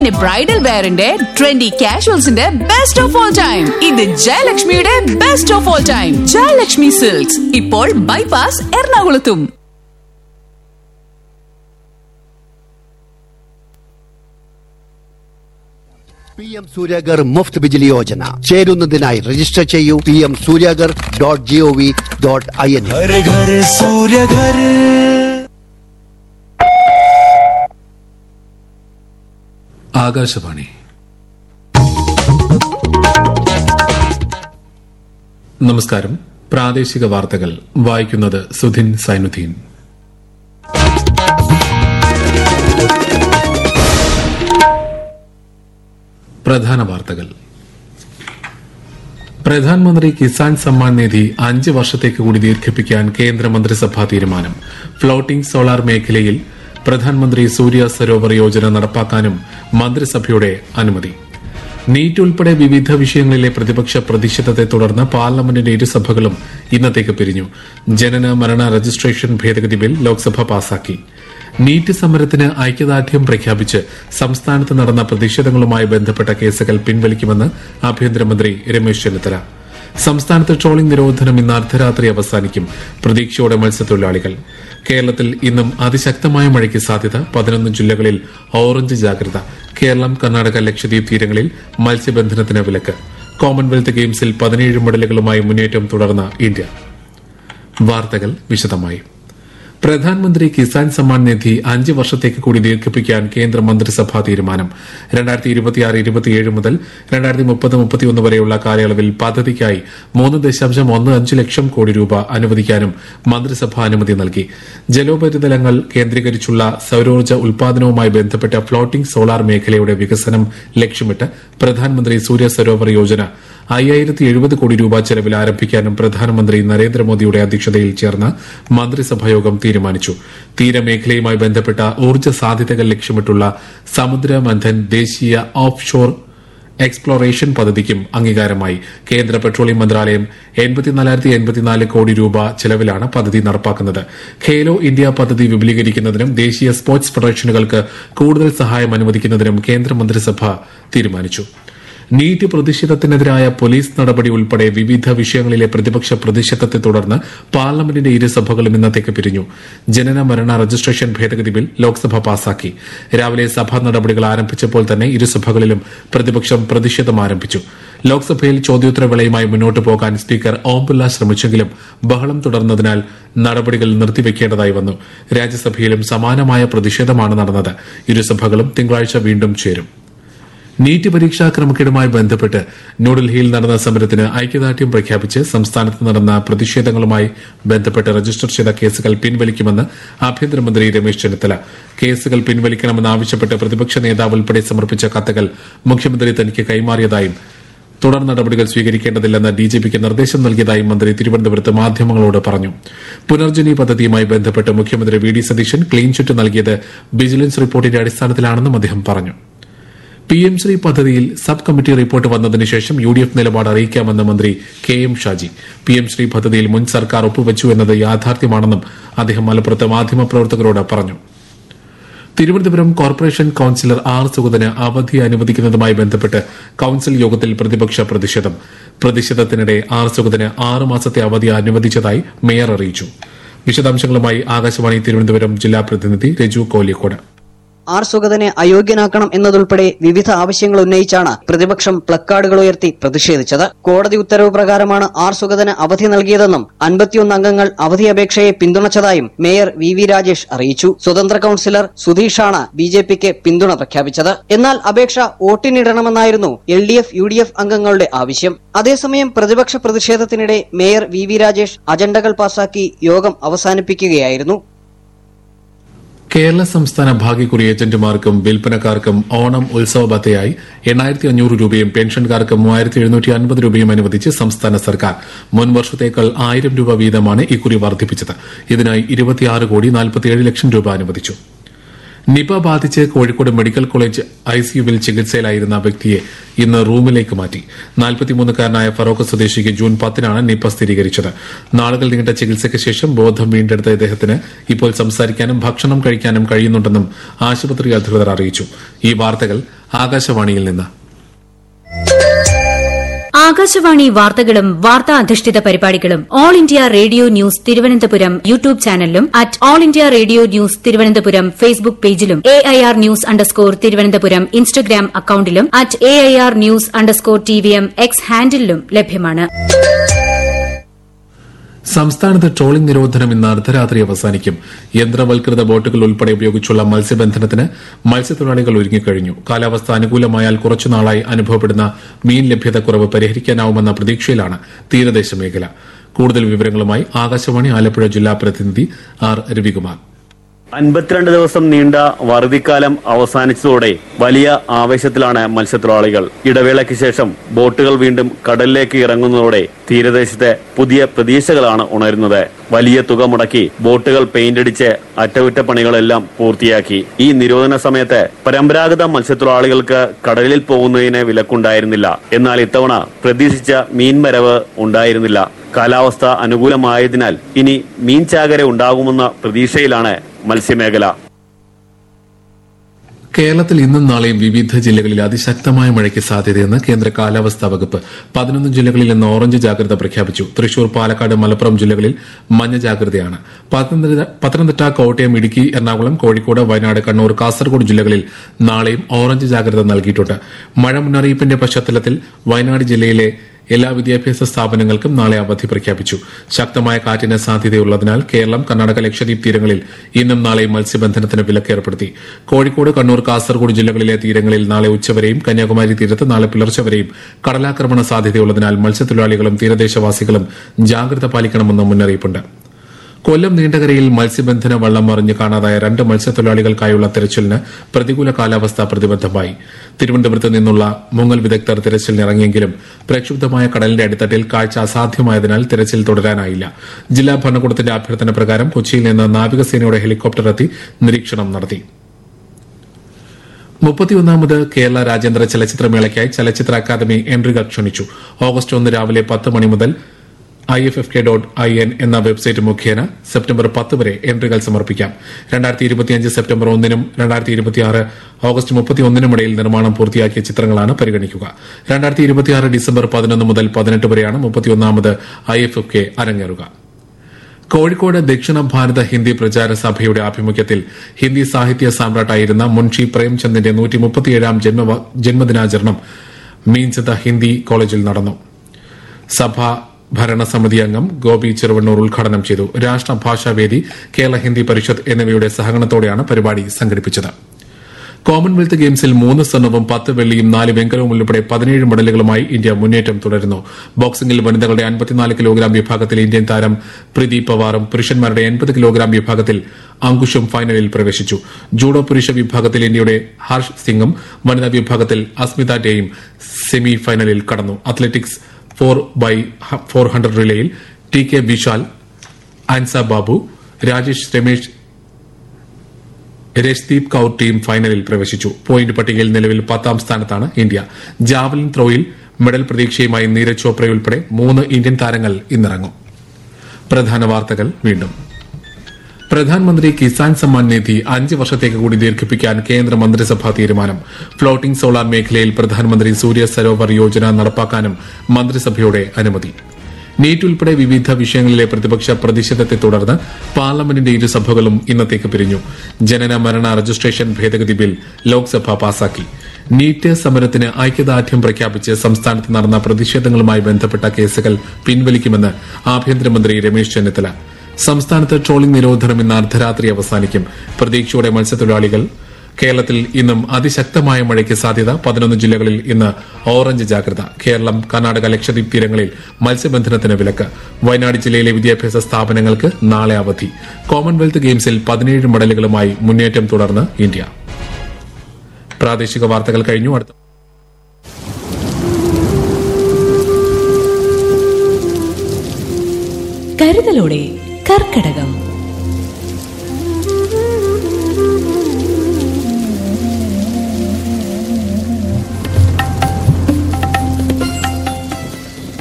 പിന്നെ ബ്രൈഡൽ വെയറിന്റെ ട്രെൻഡി കാഷ്വൽസിന്റെ ബെസ്റ്റ് ഓഫ് ഓൾ ടൈം ഇത് ജയലക്ഷ്മിയുടെ best of all time Jayalakshmi silks ഇപ്പോൾ ബൈപാസ് എറണാകുളത്തും പി എം സൂര്യഗർ മുഫ്ത് ബിജിലി യോജന ചേരുന്നതിനായി രജിസ്റ്റർ ചെയ്യൂ P M Suryaghar dot G O V dot I N घर घर सूर्य घर ആകാശവാണി നമസ്കാരം പ്രാദേശിക വാർത്തകൾ വായിക്കുന്നത് സുധിൻ സൈനുദ്ദീൻ പ്രധാന വാർത്തകൾ പ്രധാനമന്ത്രി കിസാൻ സമ്മാൻ നിധി അഞ്ച് വർഷത്തേക്ക് കൂടി ദീർഘിപ്പിക്കാൻ കേന്ദ്രമന്ത്രിസഭാ തീരുമാനം ഫ്ലോട്ടിംഗ് സോളാർ മേഖലയിൽ പ്രധാനമന്ത്രി സൂര്യ സരോവർ യോജന നടപ്പാക്കാനും മന്ത്രിസഭയുടെ അനുമതി നീറ്റ് ഉൾപ്പെടെ വിവിധ വിഷയങ്ങളിലെ പ്രതിപക്ഷ പ്രതിഷേധത്തെ തുടർന്ന് പാർലമെന്റിന്റെ ഇരുസഭകളും ഇന്നത്തേക്ക് പിരിഞ്ഞു ജനന മരണ രജിസ്ട്രേഷൻ ഭേദഗതി ബിൽ ലോക്സഭ പാസാക്കി നീറ്റ് സമരത്തിന് ഐക്യദാർഢ്യം പ്രഖ്യാപിച്ച് സംസ്ഥാനത്ത് നടന്ന പ്രതിഷേധങ്ങളുമായി ബന്ധപ്പെട്ട കേസുകൾ പിൻവലിക്കുമെന്ന് ആഭ്യന്തരമന്ത്രി രമേശ് ചെന്നിത്തല സംസ്ഥാനത്ത് ട്രോളിംഗ് നിരോധനം ഇന്ന് അർദ്ധരാത്രി അവസാനിക്കും പ്രതീക്ഷയോടെ മത്സ്യത്തൊഴിലാളികൾ കേരളത്തിൽ ഇന്നും അതിശക്തമായ മഴയ്ക്ക് സാധ്യത പതിനൊന്ന് ജില്ലകളിൽ ഓറഞ്ച് ജാഗ്രത കേരളം കർണാടക ലക്ഷദ്വീപ് തീരങ്ങളിൽ മത്സ്യബന്ധനത്തിന് വിലക്ക് കോമൺവെൽത്ത് ഗെയിംസിൽ പതിനേഴ് മെഡലുകളുമായി മുന്നേറ്റം തുടർന്ന ഇന്ത്യ വാർത്തകൾ വിശദമായി പ്രധാനമന്ത്രി കിസാൻ സമ്മാൻ നിധി അഞ്ച് വർഷത്തേക്ക് കൂടി ദീർഘിപ്പിക്കാൻ കേന്ദ്ര മന്ത്രിസഭാ തീരുമാനം രണ്ടായിരത്തി ഇരുപത്തിയാറ് ഇരുപത്തിയേഴ് മുതൽ രണ്ടായിരത്തി മുപ്പത് മുപ്പത്തിയൊന്ന് വരെയുള്ള കാലയളവിൽ പദ്ധതിക്കായി മൂന്ന് ദശാംശം ഒന്ന് അഞ്ച് ലക്ഷം കോടി രൂപ അനുവദിക്കാനും മന്ത്രിസഭ അനുമതി നൽകി ജലോപരിതലങ്ങൾ കേന്ദ്രീകരിച്ചുള്ള സൌരോർജ്ജ ഉൽപാദനവുമായി ബന്ധപ്പെട്ട ഫ്ലോട്ടിംഗ് സോളാർ മേഖലയുടെ വികസനം ലക്ഷ്യമിട്ട് പ്രധാനമന്ത്രി സൂര്യ സരോവർ യോജന അയ്യായിരത്തി എഴുപത് കോടി രൂപ ചെലവിൽ ആരംഭിക്കാനും പ്രധാനമന്ത്രി നരേന്ദ്രമോദിയുടെ അധ്യക്ഷതയിൽ ചേർന്ന മന്ത്രിസഭായോഗം തീരുമാനിച്ചു തീരമേഖലയുമായി ബന്ധപ്പെട്ട ഊർജ്ജ സാധ്യതകൾ ലക്ഷ്യമിട്ടുള്ള സമുദ്രമന്ഥൻ ദേശീയ ഓഫ് ഷോർ എക്സ്പ്ലോറേഷൻ പദ്ധതിക്കും അംഗീകാരമായി കേന്ദ്ര പെട്രോളിയം മന്ത്രാലയം എൺപത്തിനാലായിരത്തി എൺപത്തിനാല് കോടി രൂപ ചെലവിലാണ് പദ്ധതി നടപ്പാക്കുന്നത് ഖേലോ ഇന്ത്യ പദ്ധതി വിപുലീകരിക്കുന്നതിനും ദേശീയ സ്പോർട്സ് ഫെഡറേഷനുകൾക്ക് കൂടുതൽ സഹായം അനുവദിക്കുന്നതിനും കേന്ദ്ര മന്ത്രിസഭ തീരുമാനിച്ചു നീറ്റ് പ്രതിഷേധത്തിനെതിരായ പോലീസ് നടപടി ഉൾപ്പെടെ വിവിധ വിഷയങ്ങളിലെ പ്രതിപക്ഷ പ്രതിഷേധത്തെ തുടർന്ന് പാർലമെന്റിന്റെ ഇരുസഭകളും ഇന്നത്തേക്ക് പിരിഞ്ഞു ജനന മരണ രജിസ്ട്രേഷൻ ഭേദഗതി ബിൽ ലോക്സഭ പാസാക്കി രാവിലെ സഭാ നടപടികൾ ആരംഭിച്ചപ്പോൾ തന്നെ ഇരുസഭകളിലും പ്രതിപക്ഷം പ്രതിഷേധം ആരംഭിച്ചു ലോക്സഭയിൽ ചോദ്യോത്തരവേളയുമായി മുന്നോട്ടു പോകാൻ സ്പീക്കർ ഓം ബിർള ശ്രമിച്ചെങ്കിലും ബഹളം തുടർന്നതിനാൽ നടപടികൾ നിർത്തിവെക്കേണ്ടതായി വന്നു രാജ്യസഭയിലും സമാനമായ പ്രതിഷേധമാണ് നടന്നത് ഇരുസഭകളും തിങ്കളാഴ്ച വീണ്ടും ചേരും നീറ്റ് പരീക്ഷാ ക്രമക്കേടുമായി ബന്ധപ്പെട്ട് ന്യൂഡൽഹിയിൽ നടന്ന സമരത്തിന് ഐക്യദാർഢ്യം പ്രഖ്യാപിച്ച് സംസ്ഥാനത്ത് നടന്ന പ്രതിഷേധങ്ങളുമായി ബന്ധപ്പെട്ട് രജിസ്റ്റർ ചെയ്ത കേസുകൾ പിൻവലിക്കുമെന്ന് ആഭ്യന്തരമന്ത്രി രമേശ് ചെന്നിത്തല കേസുകൾ പിൻവലിക്കണമെന്നാവശ്യപ്പെട്ട് പ്രതിപക്ഷ നേതാവ് ഉൾപ്പെടെ സമർപ്പിച്ച കത്തുകൾ മുഖ്യമന്ത്രി തനിക്ക് കൈമാറിയതായും തുടർ നടപടികൾ സ്വീകരിക്കേണ്ടതില്ലെന്ന് ഡിജിപിക്ക് നിർദ്ദേശം നൽകിയതായും മന്ത്രി തിരുവനന്തപുരത്ത് മാധ്യമങ്ങളോട് പറഞ്ഞു പുനർജനി പദ്ധതിയുമായി ബന്ധപ്പെട്ട് മുഖ്യമന്ത്രി V D Satheesan clean chit നൽകിയത് വിജിലൻസ് റിപ്പോർട്ടിന്റെ അടിസ്ഥാനത്തിലാണെന്നും അദ്ദേഹം പറഞ്ഞു പി എം ശ്രീ പദ്ധതിയിൽ സബ് കമ്മിറ്റി റിപ്പോർട്ട് വന്നതിന് ശേഷം യു ഡി എഫ് നിലപാട് അറിയിക്കാമെന്ന് മന്ത്രി K M Shaji P M Shri പദ്ധതിയിൽ മുൻ സർക്കാർ ഒപ്പുവച്ചു എന്നത് യാഥാർത്ഥ്യമാണെന്നും അദ്ദേഹം മലപ്പുറത്ത് മാധ്യമപ്രവർത്തകരോട് പറഞ്ഞു തിരുവനന്തപുരം കോർപ്പറേഷൻ കൌൺസിലർ ആർ സുഗതന് അവധി അനുവദിക്കുന്നതുമായി ബന്ധപ്പെട്ട് കൌൺസിൽ യോഗത്തിൽ പ്രതിപക്ഷ പ്രതിഷേധം പ്രതിഷേധത്തിനിടെ ആർ സുഗതന് ആറ് മാസത്തെ അവധി അനുവദിച്ചതായി മേയർ അറിയിച്ചു വിശദാംശങ്ങളുമായി ആകാശവാണി തിരുവനന്തപുരം ജില്ലാ പ്രതിനിധി രജു കോലിക്കോട് ആർ സുഗതനെ അയോഗ്യനാക്കണം എന്നതുൾപ്പെടെ വിവിധ ആവശ്യങ്ങൾ ഉന്നയിച്ചാണ് പ്രതിപക്ഷം പ്ലക്കാർഡുകൾ ഉയർത്തി പ്രതിഷേധിച്ചത് കോടതി ഉത്തരവ് പ്രകാരമാണ് ആർ സുഗതന് അവധി നൽകിയതെന്നും അൻപത്തിയൊന്ന് അംഗങ്ങൾ അവധി അപേക്ഷയെ പിന്തുണച്ചതായും മേയർ വി വി രാജേഷ് അറിയിച്ചു സ്വതന്ത്ര കൌൺസിലർ സുധീഷാണ് ബി ജെ പിക്ക് പിന്തുണ പ്രഖ്യാപിച്ചത് എന്നാൽ അപേക്ഷ വോട്ടിനിടണമെന്നായിരുന്നു L D F U D F അംഗങ്ങളുടെ ആവശ്യം അതേസമയം പ്രതിപക്ഷ പ്രതിഷേധത്തിനിടെ മേയർ വി വി രാജേഷ് അജണ്ടകൾ പാസാക്കി യോഗം അവസാനിപ്പിക്കുകയായിരുന്നു കേരള സംസ്ഥാന ഭാഗ്യക്കുറി ഏജന്റുമാർക്കും വിൽപ്പനക്കാർക്കും ഓണം ഉത്സവ ബത്തയായി എണ്ണായിരത്തി അഞ്ഞൂറ് രൂപയും പെൻഷൻകാർക്ക് മൂവായിരത്തി എഴുന്നൂറ്റി അൻപത് രൂപയും അനുവദിച്ച് സംസ്ഥാന സർക്കാർ മുൻ വർഷത്തേക്കാൾ ആയിരം രൂപ വീതമാണ് ഇക്കുറി വർദ്ധിപ്പിച്ചത് ഇതിനായി ഇരുപത്തിയാറ് കോടി നാൽപ്പത്തിയേഴ് ലക്ഷം രൂപ അനുവദിച്ചു നിപ ബാധിച്ച് കോഴിക്കോട് മെഡിക്കൽ കോളേജ് ഐസിയുവിൽ ചികിത്സയിലായിരുന്ന വ്യക്തിയെ ഇന്ന് റൂമിലേക്ക് മാറ്റി നാൽപ്പത്തിമൂന്നുകാരനായ ഫറോക്ക് സ്വദേശിക്ക് ജൂൺ പത്തിനാണ് നിപ സ്ഥിരീകരിച്ചത് നാളുകൾ നീണ്ട ചികിത്സയ്ക്ക് ശേഷം ബോധം വീണ്ടെടുത്ത ഇദ്ദേഹത്തിന് ഇപ്പോൾ സംസാരിക്കാനും ഭക്ഷണം കഴിക്കാനും കഴിയുന്നുണ്ടെന്നും ആശുപത്രി അധികൃതർ അറിയിച്ചു ഈ വാർത്തകൾ ആകാശവാണിയിൽ നിന്ന് ആകാശവാണി വാർത്തകളും വാർത്താ അധിഷ്ഠിത പരിപാടികളും all India radio news Thiruvananthapuram YouTube ചാനലിലും at all India radio news Thiruvananthapuram Facebook പേജിലും A I R news underscore Thiruvananthapuram Instagram അക്കൌണ്ടിലും at A I R news underscore T V M X ഹാൻഡിലും ലഭ്യമാണ് സംസ്ഥാനത്ത് ട്രോളിംഗ് നിരോധനം ഇന്ന് അർദ്ധരാത്രി അവസാനിക്കും യന്ത്രവൽകൃത ബോട്ടുകൾ ഉൾപ്പെടെ ഉപയോഗിച്ചുള്ള മത്സ്യബന്ധനത്തിന് മത്സ്യത്തൊഴിലാളികൾ ഒരുങ്ങിക്കഴിഞ്ഞു കാലാവസ്ഥ അനുകൂലമായാൽ കുറച്ചുനാളായി അനുഭവപ്പെടുന്ന മീൻ ലഭ്യതക്കുറവ് പരിഹരിക്കാനാവുമെന്ന പ്രതീക്ഷയിലാണ് തീരദേശ മേഖല കൂടുതൽ വിവരങ്ങളുമായി ആകാശവാണി ആലപ്പുഴ ജില്ലാ പ്രതിനിധി ആർ രവികുമാർ അൻപത്തിരണ്ട് ദിവസം നീണ്ട വറുതിക്കാലം അവസാനിച്ചതോടെ വലിയ ആവേശത്തിലാണ് മത്സ്യത്തൊഴിലാളികൾ ഇടവേളയ്ക്ക് ശേഷം ബോട്ടുകൾ വീണ്ടും കടലിലേക്ക് ഇറങ്ങുന്നതോടെ തീരദേശത്തെ പുതിയ പ്രതീക്ഷകളാണ് ഉണരുന്നത് വലിയ തുക മുടക്കി ബോട്ടുകൾ പെയിന്റ് അടിച്ച് അറ്റകുറ്റപ്പണികളെല്ലാം പൂർത്തിയാക്കി ഈ നിരോധന സമയത്ത് പരമ്പരാഗത മത്സ്യത്തൊഴിലാളികൾക്ക് കടലിൽ പോകുന്നതിന് വിലക്കുണ്ടായിരുന്നില്ല എന്നാൽ ഇത്തവണ പ്രതീക്ഷിച്ച മീൻവരവ് ഉണ്ടായിരുന്നില്ല കാലാവസ്ഥ അനുകൂലമായതിനാൽ ഇനി മീൻ ചാകര ഉണ്ടാകുമെന്ന പ്രതീക്ഷയിലാണ് മത്സ്യമേഖല കേരളത്തിൽ ഇന്നും നാളെയും വിവിധ ജില്ലകളിൽ അതിശക്തമായ മഴയ്ക്ക് സാധ്യതയെന്ന് കേന്ദ്ര കാലാവസ്ഥാ വകുപ്പ് പതിനൊന്ന് ജില്ലകളിൽ ഇന്ന് ഓറഞ്ച് ജാഗ്രത പ്രഖ്യാപിച്ചു തൃശൂർ പാലക്കാട് മലപ്പുറം ജില്ലകളിൽ മഞ്ഞ ജാഗ്രതയാണ് പത്തനംതിട്ട പത്തനംതിട്ട കോട്ടയം ഇടുക്കി എറണാകുളം കോഴിക്കോട് വയനാട് കണ്ണൂർ കാസർഗോഡ് ജില്ലകളിൽ നാളെയും ഓറഞ്ച് ജാഗ്രത നൽകിയിട്ടുണ്ട് മഴ മുന്നറിയിപ്പിന്റെ പശ്ചാത്തലത്തിൽ വയനാട് ജില്ലയിലെ എല്ലാ വിദ്യാഭ്യാസ സ്ഥാപനങ്ങൾക്കും നാളെ അവധി പ്രഖ്യാപിച്ചു ശക്തമായ കാറ്റിന് സാധ്യതയുള്ളതിനാൽ കേരളം കർണാടക ലക്ഷദ്വീപ് തീരങ്ങളിൽ ഇന്നും നാളെയും മത്സ്യബന്ധനത്തിന് വിലക്ക് ഏർപ്പെടുത്തി കോഴിക്കോട് കണ്ണൂർ കാസർഗോഡ് ജില്ലകളിലെ തീരങ്ങളിൽ നാളെ ഉച്ചവരെയും കന്യാകുമാരി തീരത്ത് നാളെ പുലർച്ചെ വരെയും കടലാക്രമണ സാധ്യതയുള്ളതിനാൽ മത്സ്യത്തൊഴിലാളികളും തീരദേശവാസികളും ജാഗ്രത പാലിക്കണമെന്ന് മുന്നറിയിപ്പുണ്ട് കൊല്ലം നീണ്ടകരയിൽ മത്സ്യബന്ധന വള്ളം മറിഞ്ഞ് കാണാതായ രണ്ട് മത്സ്യത്തൊഴിലാളികൾക്കായുള്ള തെരച്ചിലിന് പ്രതികൂല കാലാവസ്ഥ പ്രതിബദ്ധമായി തിരുവനന്തപുരത്ത് നിന്നുള്ള മുങ്ങൽ വിദഗ്ധർ തിരച്ചിലിനിറങ്ങിയെങ്കിലും പ്രക്ഷുബ്ധമായ കടലിന്റെ അടിത്തട്ടിൽ കാഴ്ച അസാധ്യമായതിനാൽ തിരച്ചിൽ തുടരാനായില്ല ജില്ലാ ഭരണകൂടത്തിന്റെ അഭ്യർത്ഥന പ്രകാരം കൊച്ചിയിൽ നിന്ന് നാവികസേനയുടെ ഹെലികോപ്റ്റർ എത്തി നിരീക്ഷണം നടത്തി മുപ്പത്തിയൊന്നാമത് കേരള രാജ്യാന്തര ചലച്ചിത്രമേളയ്ക്കായി ചലച്ചിത്ര അക്കാദമി എൻട്രികൾ ക്ഷണിച്ചു ഓഗസ്റ്റ് ഒന്ന് രാവിലെ പത്ത് മണി മുതൽ I F F K dot I N എന്ന വെബ്സൈറ്റ് മുഖേന സെപ്റ്റംബർ പത്ത് വരെ എൻട്രികൾ സമർപ്പിക്കാം രണ്ടായിരത്തി ഇരുപത്തിയഞ്ച് സെപ്റ്റംബർ ഒന്നിനും രണ്ടായിരത്തി ഇരുപത്തിയാറ് ഓഗസ്റ്റ് മുപ്പത്തിയൊന്നിനും ഇടയിൽ നിർമ്മാണം പൂർത്തിയാക്കിയ ചിത്രങ്ങളാണ് പരിഗണിക്കുക രണ്ടായിരത്തി ഇരുപത്തിയാറ് ഡിസംബർ പതിനൊന്ന് മുതൽ പതിനെട്ട് വരെയാണ് മുപ്പത്തിയൊന്നാമത് ഐ എഫ് എഫ് കെ അരങ്ങേറുക കോഴിക്കോട് ദക്ഷിണ ഭാരത ഹിന്ദി പ്രചാര സഭയുടെ ആഭിമുഖ്യത്തിൽ ഹിന്ദി സാഹിത്യ സാമ്രാട്ടായിരുന്ന മുൻഷി പ്രേംചന്ദിന്റെ നൂറ്റി മുപ്പത്തിയേഴാം ജന്മവ- ജന്മദിനാചരണം മീൻചത ഹിന്ദി കോളേജിൽ നടന്നു സഭ ഭരണസമിതി അംഗം ഗോപി ചെറുവണ്ണൂർ ഉദ്ഘാടനം ചെയ്തു രാഷ്ട്രഭാഷാവേദി കേരള ഹിന്ദി പരിഷത്ത് എന്നിവയുടെ സഹകരണത്തോടെയാണ് പരിപാടി സംഘടിപ്പിച്ചത് കോമൺവെൽത്ത് ഗെയിംസിൽ മൂന്ന് സ്വർണവും പത്ത് വെള്ളിയും നാല് വെങ്കലവും ഉൾപ്പെടെ പതിനേഴ് മെഡലുകളുമായി ഇന്ത്യ മുന്നേറ്റം തുടരുന്നു ബോക്സിംഗിൽ വനിതകളുടെ അൻപത്തിനാല് കിലോഗ്രാം വിഭാഗത്തിൽ ഇന്ത്യൻ താരം പ്രീതി പവാറും പുരുഷന്മാരുടെ എൺപത് കിലോഗ്രാം വിഭാഗത്തിൽ അങ്കുഷും ഫൈനലിൽ പ്രവേശിച്ചു ജൂഡോ പുരുഷ വിഭാഗത്തിൽ ഇന്ത്യയുടെ ഹർഷ് സിംഗും വനിതാ വിഭാഗത്തിൽ അസ്മിത ഡേയും സെമി ഫൈനലിൽ കടന്നു athletics four by four hundred റിലേയിൽ T K Vishal Ansa Babu Rajesh Ramesh Rashdeep Kaur team ഫൈനലിൽ പ്രവേശിച്ചു പോയിന്റ് പട്ടികയിൽ നിലവിൽ പത്താം സ്ഥാനത്താണ് ഇന്ത്യ ജാവലിൻ ത്രോയിൽ മെഡൽ പ്രതീക്ഷയുമായി നീരജ് ചോപ്രയുൾപ്പെടെ മൂന്ന് ഇന്ത്യൻ താരങ്ങൾ ഇന്നിറങ്ങും പ്രധാന വാർത്തകൾ വീണ്ടും പ്രധാനമന്ത്രി കിസാൻ സമ്മാൻ നിധി അഞ്ച് വർഷത്തേക്ക് കൂടി ദീർഘിപ്പിക്കാൻ കേന്ദ്ര മന്ത്രിസഭാ തീരുമാനം ഫ്ലോട്ടിംഗ് സോളാർ മേഖലയിൽ പ്രധാനമന്ത്രി സൂര്യ സരോവർ യോജന നടപ്പാക്കാനും മന്ത്രിസഭയുടെ അനുമതി നീറ്റ് ഉൾപ്പെടെ വിവിധ വിഷയങ്ങളിലെ പ്രതിപക്ഷ പ്രതിഷേധത്തെ തുടർന്ന് പാർലമെന്റിന്റെ ഇരുസഭകളും ഇന്നത്തേക്ക് പിരിഞ്ഞു ജനന മരണ രജിസ്ട്രേഷൻ ഭേദഗതി ബിൽ ലോക്സഭ പാസാക്കി നീറ്റ് സമരത്തിന് ഐക്യദാർഢ്യം പ്രഖ്യാപിച്ച് സംസ്ഥാനത്ത് നടന്ന പ്രതിഷേധങ്ങളുമായി ബന്ധപ്പെട്ട കേസുകൾ പിൻവലിക്കുമെന്ന് ആഭ്യന്തരമന്ത്രി രമേശ് ചെന്നിത്തല സംസ്ഥാനത്ത് ട്രോളിംഗ് നിരോധനം ഇന്ന് അർദ്ധരാത്രി അവസാനിക്കും പ്രതീക്ഷയോടെ മത്സ്യത്തൊഴിലാളികൾ കേരളത്തിൽ ഇന്നും അതിശക്തമായ മഴയ്ക്ക് സാധ്യത പതിനൊന്ന് ജില്ലകളിൽ ഇന്ന് ഓറഞ്ച് ജാഗ്രത കേരളം കർണാടക ലക്ഷദ്വീപ് തീരങ്ങളിൽ മത്സ്യബന്ധനത്തിന് വിലക്ക് വയനാട് ജില്ലയിലെ വിദ്യാഭ്യാസ സ്ഥാപനങ്ങൾക്ക് നാളെ അവധി കോമൺവെൽത്ത് ഗെയിംസിൽ പതിനേഴ് മെഡലുകളുമായി മുന്നേറ്റം തുടർന്ന് ഇന്ത്യ പ്രാദേശിക വാർത്തകൾ കഴിഞ്ഞു അടുത്ത കരുതലോടെ കർക്കടകം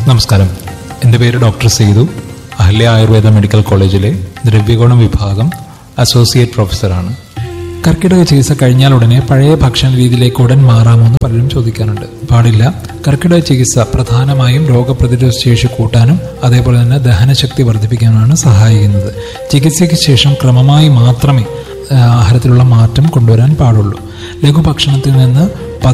നമസ്കാരം എൻ്റെ പേര് ഡോക്ടർ സേതു അഹല്യ ആയുർവേദ മെഡിക്കൽ കോളേജിലെ ദ്രവ്യഗുണം വിഭാഗം അസോസിയേറ്റ് പ്രൊഫസറാണ് കർക്കിടക ചികിത്സ കഴിഞ്ഞാൽ ഉടനെ പഴയ ഭക്ഷണ രീതിയിലേക്ക് ഉടൻ മാറാമോ എന്ന് പലരും ചോദിക്കാറുണ്ട് പാടില്ല കർക്കിടക ചികിത്സ പ്രധാനമായും രോഗപ്രതിരോധ ശേഷി കൂട്ടാനും അതേപോലെ തന്നെ ദഹനശക്തി വർദ്ധിപ്പിക്കാനുമാണ് സഹായിക്കുന്നത് ചികിത്സയ്ക്ക് ശേഷം ക്രമമായി മാത്രമേ ആ, ആഹാരത്തിലുള്ള മാറ്റം കൊണ്ടുവരാൻ പാടുള്ളൂ ലഘുഭക്ഷണത്തിൽ നിന്ന്